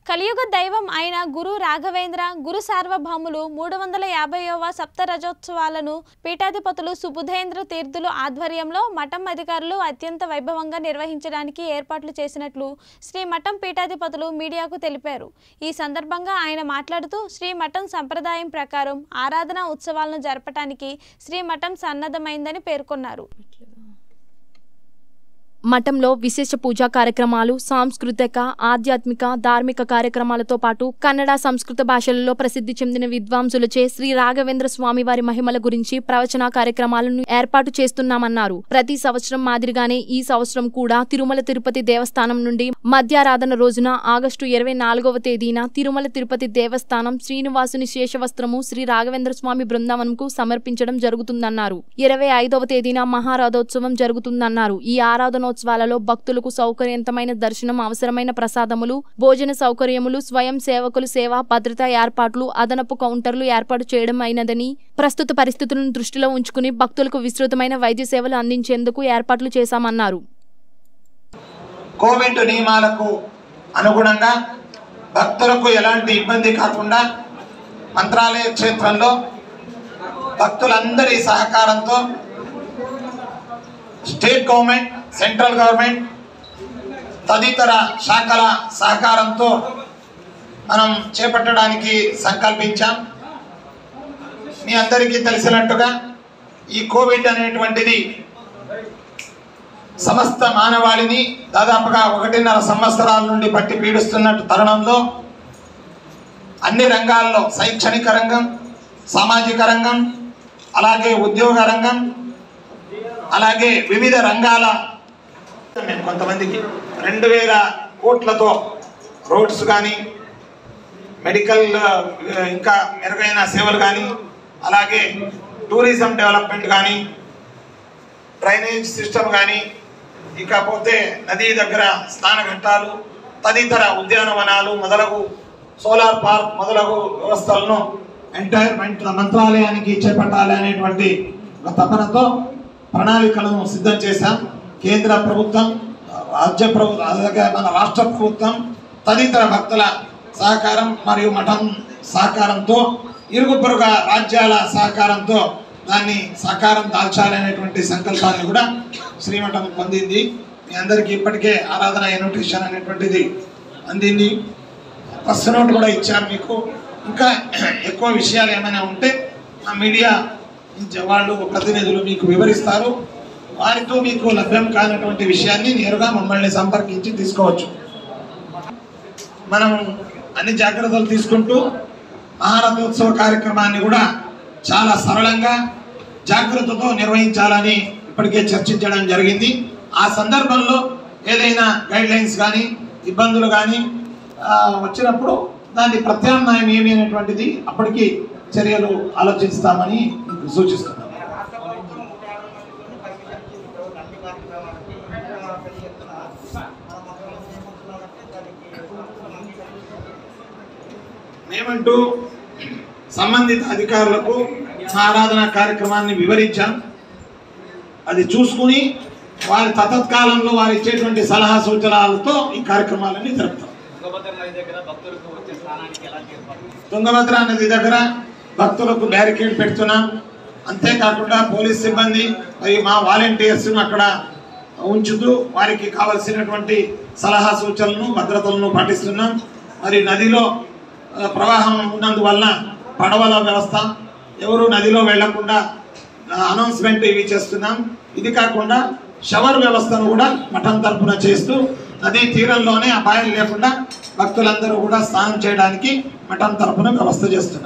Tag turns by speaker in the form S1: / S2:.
S1: కలియుగ దైవం అయిన గురు రాఘవేంద్ర గురు సార్వభౌములు మూడు వందల యాభైవ సప్త రజోత్సవాలను పీఠాధిపతులు సుబుధేంద్ర తీర్థులు ఆధ్వర్యంలో మఠం అధికారులు అత్యంత వైభవంగా నిర్వహించడానికి ఏర్పాట్లు చేసినట్లు శ్రీ మఠం పీఠాధిపతులు మీడియాకు తెలిపారు ఈ సందర్భంగా ఆయన మాట్లాడుతూ శ్రీ మఠం సంప్రదాయం ప్రకారం ఆరాధన ఉత్సవాలను జరపటానికి శ్రీ మఠం సన్నద్ధమైందని పేర్కొన్నారు
S2: మఠంలో విశేష పూజా కార్యక్రమాలు సాంస్కృతిక ఆధ్యాత్మిక ధార్మిక కార్యక్రమాలతో పాటు కన్నడ సంస్కృత భాషలలో ప్రసిద్ధి చెందిన విద్వాంసులచే శ్రీ రాఘవేంద్ర స్వామి వారి మహిమల గురించి ప్రవచన కార్యక్రమాలను ఏర్పాటు చేస్తున్నామన్నారు ప్రతి సంవత్సరం మాదిరిగానే ఈ సంవత్సరం కూడా తిరుమల తిరుపతి దేవస్థానం నుండి మధ్యారాధన రోజున ఆగస్టు ఇరవై నాలుగవ తేదీన తిరుమల తిరుపతి దేవస్థానం శ్రీనివాసుని శేషవస్త్రము శ్రీ రాఘవేంద్ర స్వామి బృందావనంకు సమర్పించడం జరుగుతుందన్నారు ఇరవై ఐదవ తేదీన మహారాధోత్సవం జరుగుతుందన్నారు ఈ ఆరాధనోత్సవాలలో భక్తులకు సౌకర్యవంతమైన దర్శనం అవసరమైన ప్రసాదములు భోజన సౌకర్యములు స్వయం సేవకులు సేవా భద్రతా ఏర్పాట్లు అదనపు కౌంటర్లు ఏర్పాటు చేయడం అయినదని ప్రస్తుత పరిస్థితులను దృష్టిలో ఉంచుకుని భక్తులకు విస్తృతమైన వైద్య సేవలు అందించేందుకు ఏర్పాట్లు చేశామన్నారు
S3: కోవిడ్ నియమాలకు అనుగుణంగా భక్తులకు ఎలాంటి ఇబ్బంది కాకుండా మంత్రాలయ క్షేత్రంలో భక్తులందరి సహకారంతో స్టేట్ గవర్నమెంట్ సెంట్రల్ గవర్నమెంట్ తదితర శాఖల సహకారంతో మనం చేపట్టడానికి సంకల్పించాం మీ అందరికీ తెలిసినట్టుగా ఈ కోవిడ్ అనేటువంటిది సమస్త మానవాళిని దాదాపుగా ఒకటిన్నర సంవత్సరాల నుండి పట్టి పీడిస్తున్నట్టు తరుణంలో అన్ని రంగాల్లో శైక్షణిక రంగం సామాజిక రంగం అలాగే ఉద్యోగ రంగం అలాగే వివిధ రంగాల మేము కొంతమందికి రెండు వేల కోట్లతో రోడ్స్ కానీ మెడికల్ ఆ, ఇంకా మెరుగైన సేవలు కానీ అలాగే టూరిజం డెవలప్మెంట్ కానీ డ్రైనేజ్ సిస్టమ్ కానీ ఇకపోతే నదీ దగ్గర స్నాన ఘట్టాలు తదితర ఉద్యానవనాలు మొదలగు సోలార్ పార్క్ మొదలగు వ్యవస్థలను ఎంటైర్ మంత్రాలయానికి చేపట్టాలి అనేటువంటి ఒక తపనతో ప్రణాళికలను సిద్ధం చేశాం కేంద్ర ప్రభుత్వం రాజ్య ప్రభుత్వం అలాగే మన రాష్ట్ర ప్రభుత్వం తదితర భక్తుల సహకారం మరియు మఠం సహకారంతో ఇరుగు పొరుగ రాజ్యాల సహకారంతో దాన్ని సహకారం దాల్చాలనేటువంటి సంకల్పాన్ని కూడా శ్రీమఠం పొందింది మీ అందరికీ ఇప్పటికే ఆరాధన ఇన్విటేషన్ అనేటువంటిది అందింది ప్రెస్ నోట్ కూడా ఇచ్చారు మీకు ఇంకా ఎక్కువ విషయాలు ఏమైనా ఉంటే ఆ మీడియా వాళ్ళు ప్రతినిధులు మీకు వివరిస్తారు వారితో మీకు లభ్యం కానటువంటి విషయాన్ని నేరుగా మమ్మల్ని సంపర్కించి తీసుకోవచ్చు మనం అన్ని జాగ్రత్తలు తీసుకుంటూ మహారథోత్సవ కార్యక్రమాన్ని కూడా చాలా సరళంగా జాగ్రత్తతో నిర్వహించాలని ఇప్పటికే చర్చించడం జరిగింది ఆ సందర్భంలో ఏదైనా గైడ్ లైన్స్ కానీ ఇబ్బందులు కానీ వచ్చినప్పుడు దాని ప్రత్యామ్నాయం ఏమి అనేటువంటిది అప్పటికి చర్యలు ఆలోచిస్తామని మీకు సూచిస్తున్నాను మేమంటూ సంబంధిత అధికారులకు ఆరాధన కార్యక్రమాన్ని వివరించాం అది చూసుకుని వారి తతత్కాలంలో వారు ఇచ్చేటువంటి సలహా సూచనలతో ఈ కార్యక్రమాలన్నీ జరుపుతాం
S4: తుంగభద్ర నది దగ్గర భక్తులకు వచ్చే స్నానానికి ఎలాంటి ఏర్పాట్లు
S3: తుంగభద్ర నది దగ్గర భక్తులకు బ్యారికేడ్ పెడుతున్నాం అంతేకాకుండా పోలీస్ సిబ్బంది మరియు మా వాలంటీర్స్ను అక్కడ ఉంచుతూ వారికి కావలసినటువంటి సలహా సూచనలను భద్రతలను పాటిస్తున్నాం మరి నదిలో ఆ, ప్రవాహం ఉన్నందువల్ల పడవల వ్యవస్థ ఎవరు నదిలో వెళ్లకుండా అనౌన్స్మెంట్ ఇవి చేస్తున్నాం ఇది కాకుండా షవర్ వ్యవస్థను కూడా మఠం తరపున చేస్తూ నదీ తీరంలోనే అపాయం లేకుండా భక్తులందరూ కూడా స్నానం చేయడానికి మఠం తరపున వ్యవస్థ చేస్తున్నాం